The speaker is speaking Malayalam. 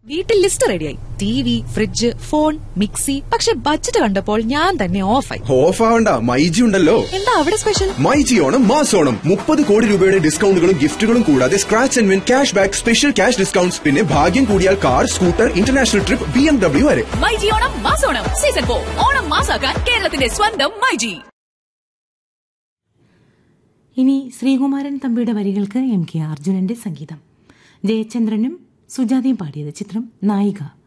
വീട്ടിൽ ലിസ്റ്റ് റെഡിയായി T V fridge phone mixie പക്ഷെ ബഡ്ജറ്റ് കണ്ടപ്പോൾ ഞാൻ തന്നെ ഓഫായി ഓഫ് ആവണ്ട മൈജി ഉണ്ടല്ലോ എന്താ അവിടെ സ്പെഷ്യൽ മൈജി ഓണം മാസോണം മുപ്പത് കോടി രൂപയുടെ ഡിസ്കൗണ്ടുകളും ഗിഫ്റ്റുകളും കൂടാതെ scratch and win cash back special cash discounts പിന്നെ ഭാഗ്യം കൂടിയാൽ car scooter international trip B M W വരെ മൈജി ഓണം മാസോണം സീസൺ ഫോർ ഓണം മാസാക്കാൻ കേരളത്തിന്റെ സ്വന്തം മൈജി ഇനി ശ്രീകുമാരൻ തമ്പിയുടെ വരികൾക്ക് എം കെ അർജുനന്റെ സംഗീതം ജയചന്ദ്രനും സുജാതയും പാടിയത് ചിത്രം നായിക